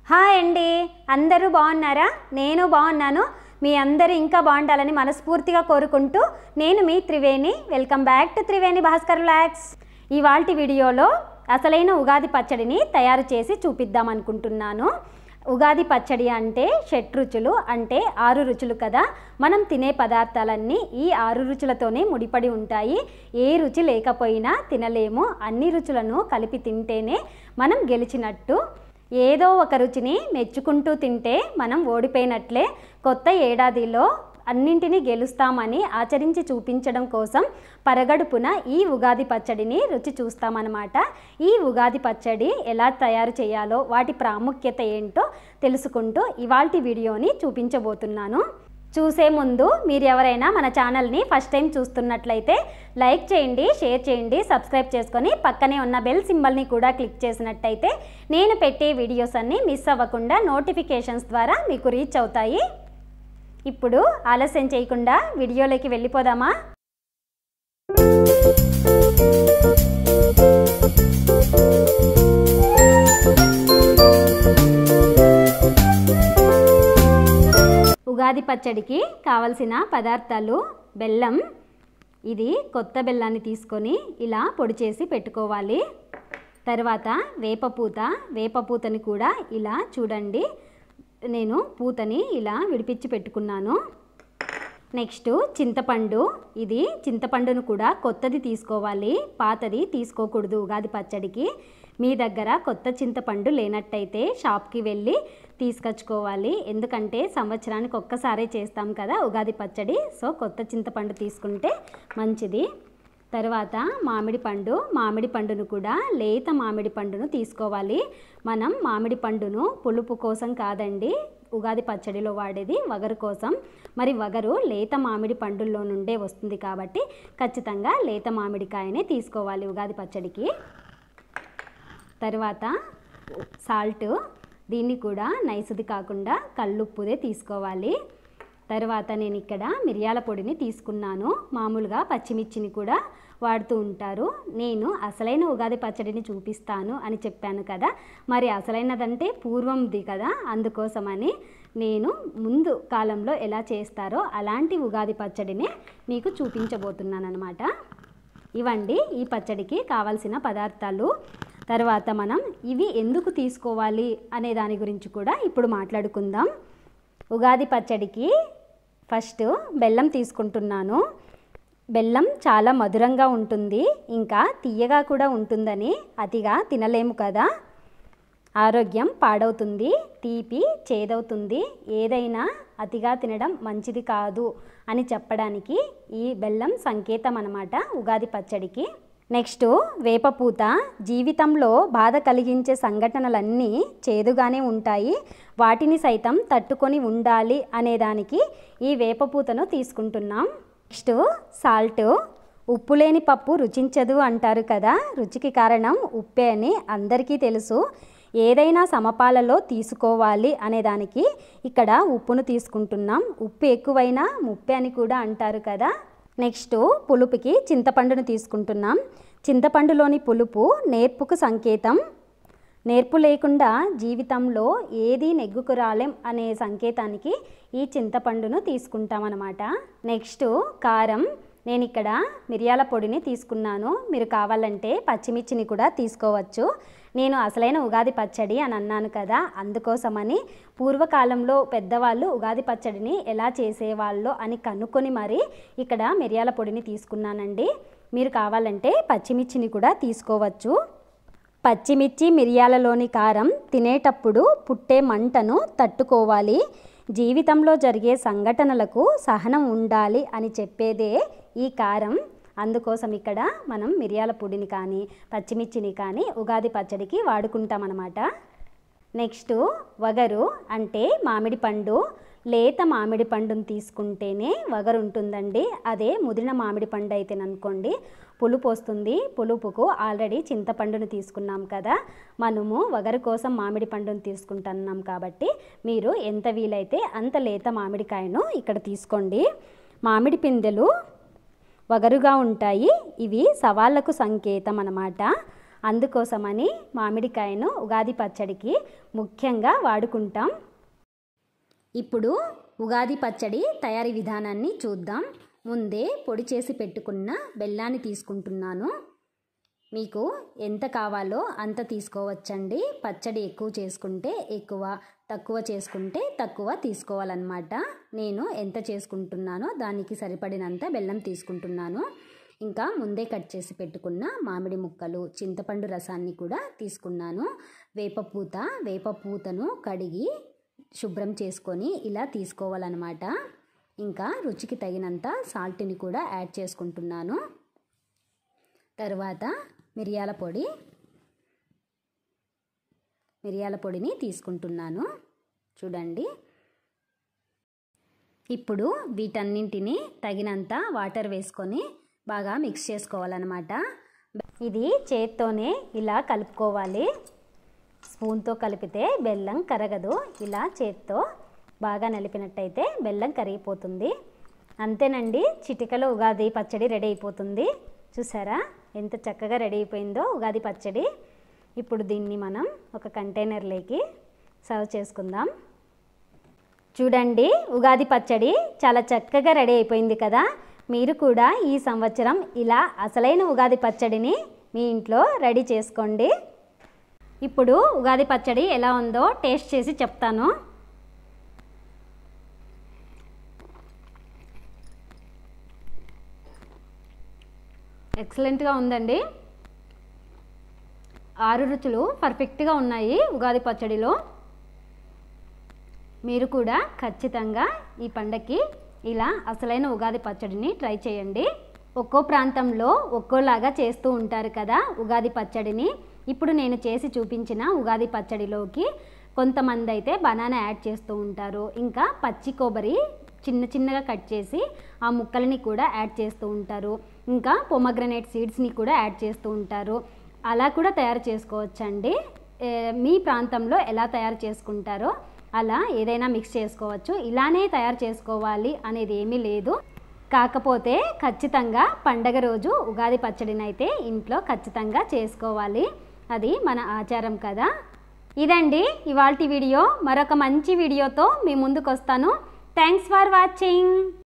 hi అండి అందరూ బాగున్నారా నేను బాగున్నాను మీ అందరూ ఇంకా బాగుండాలని మనస్ఫూర్తిగా కోరుకుంటూ నేను మీ Triveni welcome back to Triveni Bhaskar vlogs ఇవాల్టి వీడియోలో అసలైన ఉగాది పచ్చడిని తయారు చేసి చూపిద్దాం అనుకుంటున్నాను ఉగాది పచ్చడి అంటే షట్ రుచులు అంటే ఆరు రుచులు కదా మనం తినే పదార్థాలన్నీ ఈ ఆరు రుచులతోనే ముడిపడి ఉంటాయి ఏ రుచి లేకపోయినా తినలేము అన్ని రుచులను కలిపి తింటేనే మనం గెలిచినట్టు ఏదో ఒక రుచిని మెచ్చుకుంటూ తింటే మనం ఓడిపోయినట్లే కొత్త ఏడాదిలో అన్నింటినీ గెలుస్తామని ఆచరించి చూపించడం కోసం పరగడుపున ఈ ఉగాది పచ్చడిని రుచి చూస్తామన్నమాట ఈ ఉగాది పచ్చడి ఎలా తయారు చేయాలో వాటి ప్రాముఖ్యత ఏంటో తెలుసుకుంటూ ఇవాల్టి వీడియోని చూపించబోతున్నాను చూసే ముందు మీరు ఎవరైనా మన ఛానల్ని ఫస్ట్ టైం చూస్తున్నట్లయితే లైక్ చేయండి షేర్ చేయండి సబ్స్క్రైబ్ చేసుకొని పక్కనే ఉన్న బెల్ సింబల్ని కూడా క్లిక్ చేసినట్టయితే నేను పెట్టే వీడియోస్ అన్నీ మిస్ అవ్వకుండా నోటిఫికేషన్స్ ద్వారా మీకు రీచ్ అవుతాయి ఇప్పుడు ఆలస్యం చేయకుండా వీడియోలోకి వెళ్ళిపోదామా ఉగాది పచ్చడికి కావలసిన పదార్థాలు బెల్లం ఇది కొత్త బెల్లాన్ని తీసుకొని ఇలా పొడి చేసి పెట్టుకోవాలి తర్వాత వేపపూత వేపపూతని కూడా ఇలా చూడండి నేను పూతని ఇలా విడిపించి పెట్టుకున్నాను నెక్స్ట్ చింతపండు ఇది చింతపండును కూడా కొత్తది తీసుకోవాలి పాతది తీసుకోకూడదు ఉగాది పచ్చడికి మీ దగ్గర కొత్త చింతపండు లేనట్టయితే షాప్కి వెళ్ళి తీసుకొచ్చుకోవాలి ఎందుకంటే సంవత్సరానికి ఒక్కసారే చేస్తాం కదా ఉగాది పచ్చడి సో కొత్త చింతపండు తీసుకుంటే మంచిది తర్వాత మామిడి పండు మామిడి పండును కూడా లేత మామిడి పండును తీసుకోవాలి మనం మామిడి పండును పులుపు కోసం కాదండి ఉగాది పచ్చడిలో వాడేది వగరు కోసం మరి వగరు లేత మామిడి పండుల్లో నుండే వస్తుంది కాబట్టి ఖచ్చితంగా లేత మామిడికాయనే తీసుకోవాలి ఉగాది పచ్చడికి తర్వాత సాల్ట్ దీన్ని కూడా నైసుది కాకుండా కల్లుప్పుదే తీసుకోవాలి తర్వాత నేను ఇక్కడ మిరియాల పొడిని తీసుకున్నాను మామూలుగా పచ్చిమిర్చిని కూడా వాడుతూ ఉంటారు నేను అసలైన ఉగాది పచ్చడిని చూపిస్తాను అని చెప్పాను కదా మరి అసలైనదంటే పూర్వంది కదా అందుకోసమని నేను ముందు కాలంలో ఎలా చేస్తారో అలాంటి ఉగాది పచ్చడిని మీకు చూపించబోతున్నాను అనమాట ఇవండి ఈ పచ్చడికి కావాల్సిన పదార్థాలు తర్వాత మనం ఇవి ఎందుకు తీసుకోవాలి అనే దాని గురించి కూడా ఇప్పుడు మాట్లాడుకుందాం ఉగాది పచ్చడికి ఫస్ట్ బెల్లం తీసుకుంటున్నాను బెల్లం చాలా మధురంగా ఉంటుంది ఇంకా తీయగా కూడా ఉంటుందని అతిగా తినలేము కదా ఆరోగ్యం పాడవుతుంది తీపి చేదవుతుంది ఏదైనా అతిగా తినడం మంచిది కాదు అని చెప్పడానికి ఈ బెల్లం సంకేతం అన్నమాట ఉగాది పచ్చడికి నెక్స్ట్ వేపపూత జీవితంలో బాధ కలిగించే సంఘటనలన్నీ చేదుగానే ఉంటాయి వాటిని సైతం తట్టుకొని ఉండాలి అనేదానికి ఈ వేపపూతను తీసుకుంటున్నాం నెక్స్ట్ సాల్ట్ ఉప్పు లేని పప్పు రుచించదు అంటారు కదా రుచికి కారణం ఉప్పే అని అందరికీ తెలుసు ఏదైనా సమపాలలో తీసుకోవాలి అనేదానికి ఇక్కడ ఉప్పును తీసుకుంటున్నాం ఉప్పు ఎక్కువైనా ముప్పే అని కూడా అంటారు కదా నెక్స్ట్ పులుపుకి చింతపండును తీసుకుంటున్నాం చింతపండులోని పులుపు నేర్పుకు సంకేతం నేర్పు లేకుండా జీవితంలో ఏది నెగ్గుకు రాలేం అనే సంకేతానికి ఈ చింతపండును తీసుకుంటామన్నమాట నెక్స్ట్ కారం నేను ఇక్కడ మిరియాల పొడిని తీసుకున్నాను మీరు కావాలంటే పచ్చిమిర్చిని కూడా తీసుకోవచ్చు నేను అసలైన ఉగాది పచ్చడి అని అన్నాను కదా అందుకోసమని పూర్వకాలంలో పెద్దవాళ్ళు ఉగాది పచ్చడిని ఎలా చేసేవాళ్ళో అని కనుక్కొని మరి ఇక్కడ మిరియాల పొడిని తీసుకున్నానండి మీరు కావాలంటే పచ్చిమిర్చిని కూడా తీసుకోవచ్చు పచ్చిమిర్చి మిరియాలలోని కారం తినేటప్పుడు పుట్టే మంటను తట్టుకోవాలి జీవితంలో జరిగే సంఘటనలకు సహనం ఉండాలి అని చెప్పేదే ఈ కారం అందుకోసం ఇక్కడ మనం మిరియాల పొడిని కానీ పచ్చిమిర్చిని కానీ ఉగాది పచ్చడికి వాడుకుంటామన్నమాట నెక్స్ట్ వగరు అంటే మామిడి పండు లేత మామిడి పండును తీసుకుంటేనే వగరు ఉంటుందండి అదే ముదిరిన మామిడి పండు అయితే అనుకోండి పులుపు వస్తుంది పులుపుకు ఆల్రెడీ చింతపండును తీసుకున్నాం కదా మనము వగరు కోసం మామిడి పండును తీసుకుంటున్నాం కాబట్టి మీరు ఎంత వీలైతే అంత లేత మామిడికాయను ఇక్కడ తీసుకోండి మామిడి పిందెలు వగరుగా ఉంటాయి ఇవి సవాళ్లకు సంకేతం అన్నమాట అందుకోసమని మామిడికాయను ఉగాది పచ్చడికి ముఖ్యంగా వాడుకుంటాం ఇప్పుడు ఉగాది పచ్చడి తయారీ విధానాన్ని చూద్దాం ముందే పొడి చేసి పెట్టుకున్న బెల్లాన్ని తీసుకుంటున్నాను మీకు ఎంత కావాలో అంత తీసుకోవచ్చండి పచ్చడి ఎక్కువ చేసుకుంటే ఎక్కువ తక్కువ చేసుకుంటే తక్కువ తీసుకోవాలన్నమాట నేను ఎంత చేసుకుంటున్నానో దానికి సరిపడినంత బెల్లం తీసుకుంటున్నాను ఇంకా ముందే కట్ చేసి పెట్టుకున్న మామిడి ముక్కలు చింతపండు రసాన్ని కూడా తీసుకున్నాను వేపపూత వేపపూతను కడిగి శుభ్రం చేసుకొని ఇలా తీసుకోవాలన్నమాట ఇంకా రుచికి తగినంత సాల్ట్ని కూడా యాడ్ చేసుకుంటున్నాను తర్వాత మిరియాల పొడి మిరియాల పొడిని తీసుకుంటున్నాను చూడండి ఇప్పుడు వీటన్నింటిని తగినంత వాటర్ వేసుకొని బాగా మిక్స్ చేసుకోవాలన్నమాట ఇది చేత్తోనే ఇలా కలుపుకోవాలి స్పూన్తో కలిపితే బెల్లం కరగదు ఇలా చేత్తో బాగా నలిపినట్టయితే బెల్లం కరిగిపోతుంది అంతేనండి చిటికలో ఉగాది పచ్చడి రెడీ అయిపోతుంది చూసారా ఎంత చక్కగా రెడీ అయిపోయిందో ఉగాది పచ్చడి ఇప్పుడు దీన్ని మనం ఒక కంటైనర్లోకి సర్వ్ చేసుకుందాం చూడండి ఉగాది పచ్చడి చాలా చక్కగా రెడీ అయిపోయింది కదా మీరు కూడా ఈ సంవత్సరం ఇలా అసలైన ఉగాది పచ్చడిని మీ ఇంట్లో రెడీ చేసుకోండి ఇప్పుడు ఉగాది పచ్చడి ఎలా ఉందో టేస్ట్ చేసి చెప్తాను ఎక్సలెంట్గా ఉందండి ఆరు రుచులు పర్ఫెక్ట్గా ఉన్నాయి ఉగాది పచ్చడిలో మీరు కూడా ఖచ్చితంగా ఈ పండగకి ఇలా అసలైన ఉగాది పచ్చడిని ట్రై చేయండి ఒక్కో ప్రాంతంలో ఒక్కోలాగా చేస్తూ ఉంటారు కదా ఉగాది పచ్చడిని ఇప్పుడు నేను చేసి చూపించిన ఉగాది పచ్చడిలోకి కొంతమంది అయితే బనానా యాడ్ చేస్తూ ఉంటారు ఇంకా పచ్చి కొబ్బరి చిన్న చిన్నగా కట్ చేసి ఆ ముక్కలని కూడా యాడ్ చేస్తూ ఉంటారు ఇంకా పొమగ్రనేట్ సీడ్స్ని కూడా యాడ్ చేస్తూ ఉంటారు అలా కూడా తయారు చేసుకోవచ్చండి ఏ, మీ ప్రాంతంలో ఎలా తయారు చేసుకుంటారో అలా ఏదైనా మిక్స్ చేసుకోవచ్చు ఇలానే తయారు చేసుకోవాలి అనేది ఏమీ లేదు కాకపోతే ఖచ్చితంగా పండగ రోజు ఉగాది పచ్చడిని అయితే ఇంట్లో ఖచ్చితంగా చేసుకోవాలి అది మన ఆచారం కదా ఇదండి ఇవాల్టి వీడియో మరొక మంచి వీడియోతో మీ ముందుకు వస్తాను థ్యాంక్స్ ఫర్ వాచింగ్